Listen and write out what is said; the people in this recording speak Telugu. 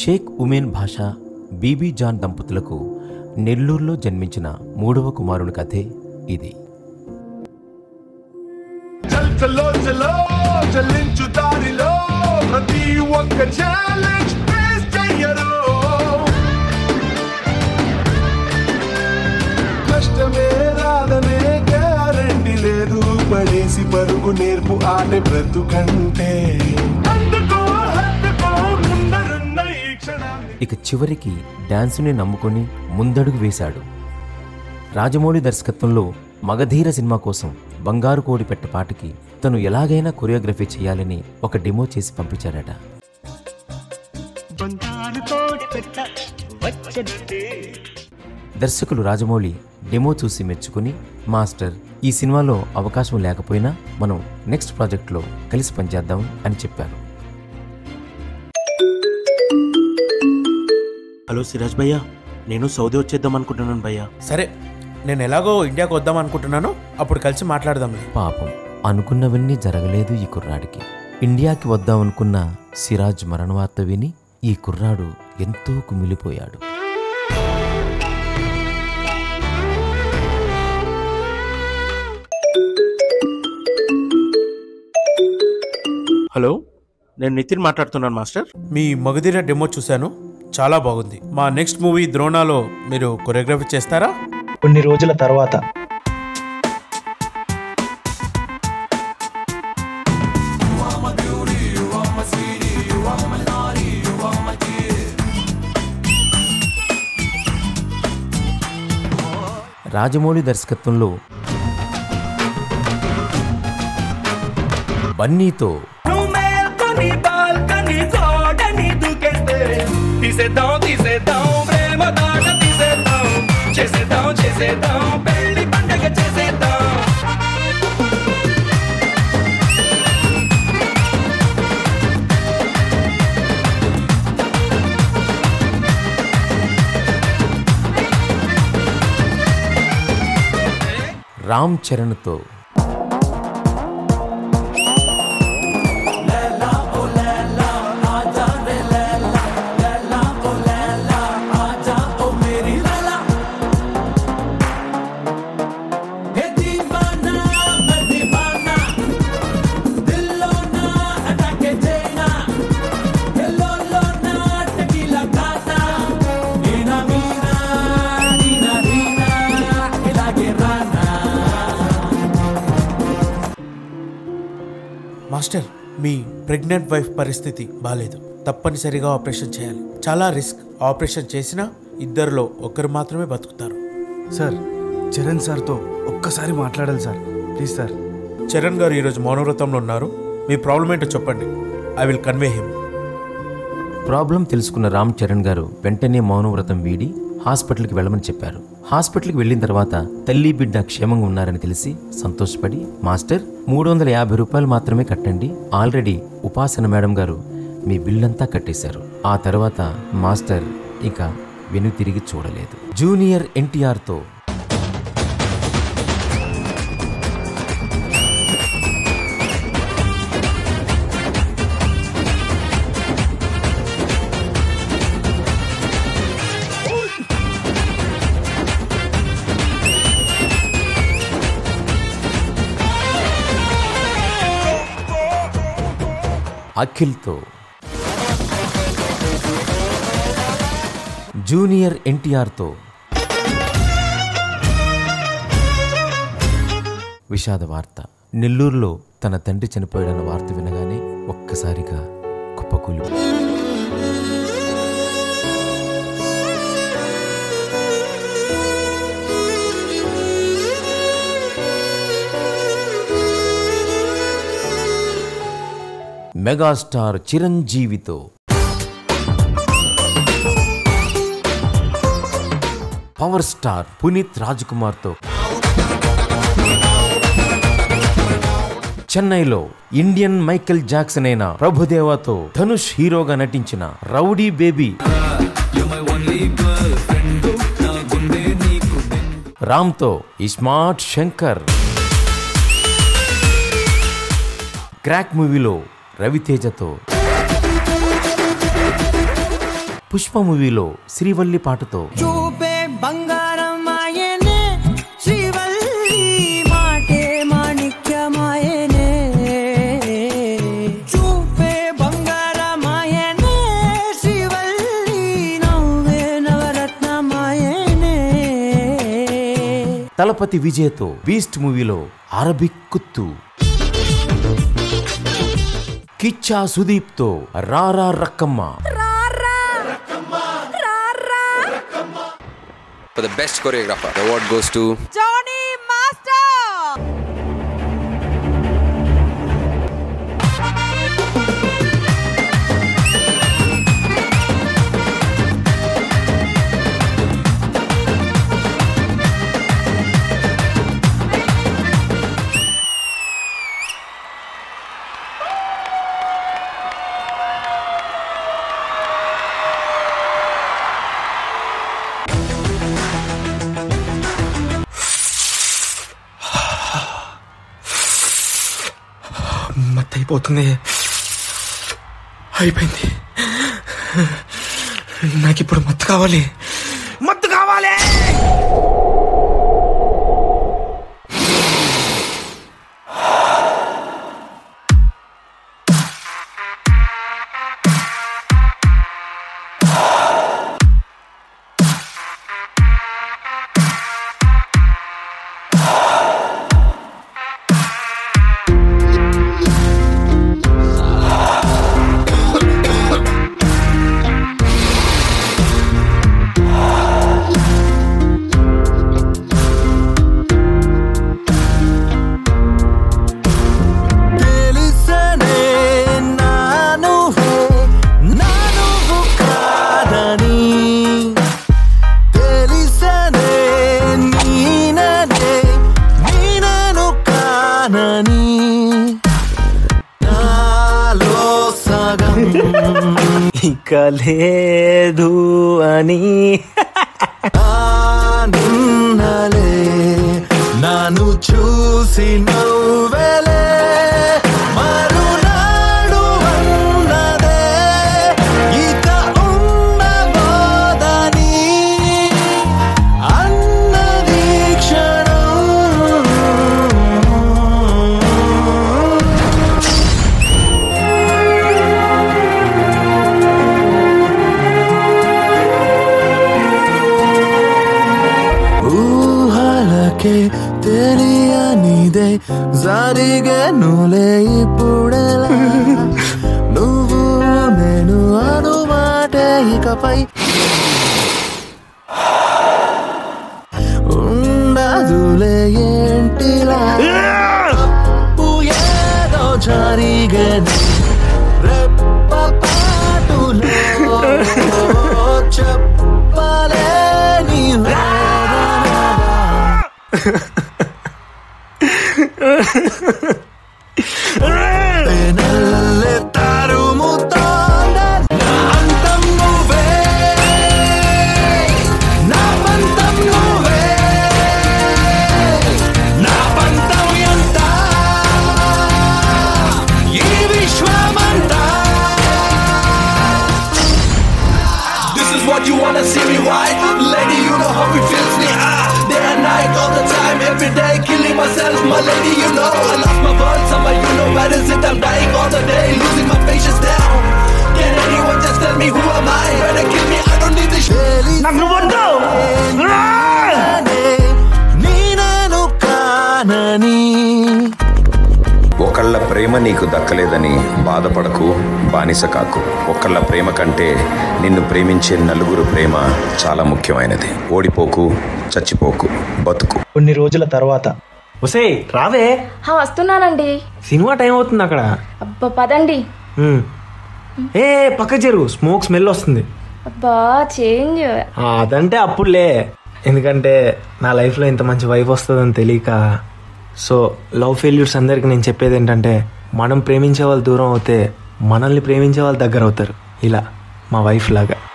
షేక్ ఉమేన్ భాషా బీబీ జాన్ దంపతులకు నెల్లూరులో జన్మించిన మూడవ కుమారుని కథే ఇది చల్ చలో చలో చలించు దారిలో ప్రతి ఒక్క ఛాలెంజ్ ఫేస్ చెయ్యరు కష్టమే రాదనే గ్యారంటీ లేదు పడేసి పరుగు నేర్పు ఆట బ్రతుకంటే అందుకో హత్తుకో ముందరున్న ఈ క్షణాన్ని ఇక చివరికి డాన్సుని నమ్ముకొని ముందడుగు వేశాడు రాజమౌళి దర్శకత్వంలో మగధీర సినిమా కోసం బంగారు కోడి పెట్ట పాటకి తను ఎలాగైనా కొరియోగ్రఫీ చేయాలని ఒక డెమో చేసి పంపించాడట బంగారు కోడి పెట్ట వచ్చే దర్శకులు రాజమౌళి డెమో చూసి మెచ్చుకుని మాస్టర్ ఈ సినిమాలో అవకాశం లేకపోయినా మనం నెక్స్ట్ ప్రాజెక్ట్లో కలిసి పనిచేద్దాం అని చెప్పారు హలో సిరాజ్ భయ్యా నేను సౌదీ వచ్చేద్దాం అనుకుంటున్నాను భయ్యా సరే నేను ఎలాగో ఇండియాకు వద్దాం అనుకుంటున్నాను అప్పుడు కలిసి మాట్లాడదాంలే పాపం అనుకున్నవన్నీ జరగలేదు ఈ కుర్రాడికి ఇండియాకి వద్దామనుకున్న సిరాజ్ మరణవార్త విని ఈ కుర్రాడు ఎంతో కుమిలిపోయాడు హలో నేను నితిన్ మాట్లాడుతున్నాను మాస్టర్ మీ మగధీర డెమో చూశాను చాలా బాగుంది మా నెక్స్ట్ మూవీ ద్రోణాలో మీరు కొరియోగ్రఫీ చేస్తారా కొన్ని రోజుల తర్వాత రాజమౌళి దర్శకత్వంలో బన్నీతో నువ్వు మేల్కొని బాల్కనీ గోడని దూకేస్తే తీసేద్దాం తీసేద్దాం ప్రేమ దాట తీసేద్దాం చేసేద్దాం చేసేద్దాం పెళ్లి పండగ చేసేద్దాం రామ్ చరణ్తో ఏ దీవానా मैं दीवाना दिलो ना अटके जेना हेलो लो ना टकीला खाता नीना मीना नीना नीना इलागे राना మాస్టర్ మీ ప్రెగ్నెంట్ వైఫ్ పరిస్థితి బాగాలేదు తప్పనిసరిగా ఆపరేషన్ చేయాలి చాలా రిస్క్ ఆపరేషన్ చేసినా ఇద్దరిలో ఒకరు మాత్రమే బతుకుతారు సార్ చరణ్ సార్తో ఒక్కసారి మాట్లాడాలి సార్ ప్లీజ్ సార్ చరణ్ గారు ఈరోజు మౌనవ్రతంలో ఉన్నారు మీ ప్రాబ్లం ఏంటో చెప్పండి I will convey him problem తెలుసుకున్న రామ్ చరణ్ గారు వెంటనే మౌనవ్రతం వీడి హాస్పిటల్కి వెళ్ళమని చెప్పారు హాస్పిటల్కి వెళ్ళిన తర్వాత తల్లి బిడ్డ క్షేమంగా ఉన్నారని తెలిసి సంతోషపడి మాస్టర్ మూడు వందల యాభై రూపాయలు మాత్రమే కట్టండి ఆల్రెడీ ఉపాసన మేడం గారు మీ బిల్లంతా కట్టేశారు ఆ తర్వాత మాస్టర్ ఇక వెను తిరిగి చూడలేదు జూనియర్ ఎన్టీఆర్తో అఖిల్తో జూనియర్ ఎన్టీఆర్తో విషాద వార్త నెల్లూరులో తన తండ్రి చనిపోయాడన్న వార్త వినగానే ఒక్కసారిగా కుప్పకూలి మెగాస్టార్ చిరంజీవితో పవర్ స్టార్ పునీత్ రాజ్కుమార్తో చెన్నైలో ఇండియన్ మైకేల్ జాక్సన్ అయిన ప్రభుదేవాతో ధనుష్ హీరోగా నటించిన రౌడీ బేబీ రామ్తో ఇస్మార్ట్ శంకర్ క్రాక్ మూవీలో రవితేజతో పుష్ప మూవీలో శ్రీవల్లి పాటతో చూపే బంగారం ఆయనే శ్రీవల్లి మాటే మాణిక్యమాయనే చూపే బంగారం ఆయనే శ్రీవల్లి నవ్వే నవరత్నమాయనే తలపతి విజయ్తో బీస్ట్ మూవీలో అరబిక్ కుత్తు కిచ్చా సుదీప్తో Rara Rakkamma For the best choreographer, the award goes to Johnny Master! మత్తయిపోతుంది అయిపోయింది నాకు ఇప్పుడు మత్తు కావాలి మత్తు కావాలి తెలిసనే నాను నాను కాదని తెలిసనే నీననే నీనను కానని నాలో సగం ఇక లేదు అని నిన్నలే నన్ను చూసి నవ్వెలే మరునాడు అన్నదే ఇక ఉండబోదని అన్నది క్షణం ఊహలకే తెలియనిదే జరిగనులే ఇప్పుడెలా నువ్వు నేను అనుమాటే ఇకపై ఉండదులే ఏంటిలా తప్పు ఏదో జరిగని రెప్పపాటులో చెప్పలేని వేదనగా పెనల్లె తరుముతోందే నా అంతం నువ్వే నా పంతం నువ్వే నా పంతం ఎంత ఈ విశ్వమంతా This is what you wanna see me right Lady, you know how it feels me ah Day and night, all the time, every day Killing myself, my lady, you know I lost my voice, summer, you know where is it I'm dying all the day, losing my patience down Can anyone just tell me who am I? Better kill me, I don't need this నీనను కానని ఒకళ్ళ ప్రేమ నీకు దక్కలేదని బాధపడకు బానిస కాకు ఒకళ్ళ ప్రేమ కంటే నిన్ను ప్రేమించే నలుగురు ప్రేమ చాలా ముఖ్యమైనది ఓడిపోకు చచ్చిపోకు బతుకు కొన్ని రోజుల తర్వాత ఒసే రావే హా, వస్తున్నానండి సినిమా టైం అవుతుంది అక్కడ అబ్బా పదండి ఉమ్. ఏ పక్క చెరు స్మోక్ స్మెల్ వస్తుంది అబ్బా చేంజ్ ఆ, అదంటే అప్పుడులే ఎందుకంటే నా లైఫ్లో ఇంత మంచి వైఫ్ వస్తుందని తెలియక సో లవ్ ఫెయిల్యూర్స్ అందరికి నేను చెప్పేది ఏంటంటే మనం ప్రేమించే వాళ్ళు దూరం అవుతే మనల్ని ప్రేమించే వాళ్ళు దగ్గర అవుతారు ఇలా మా వైఫ్ లాగా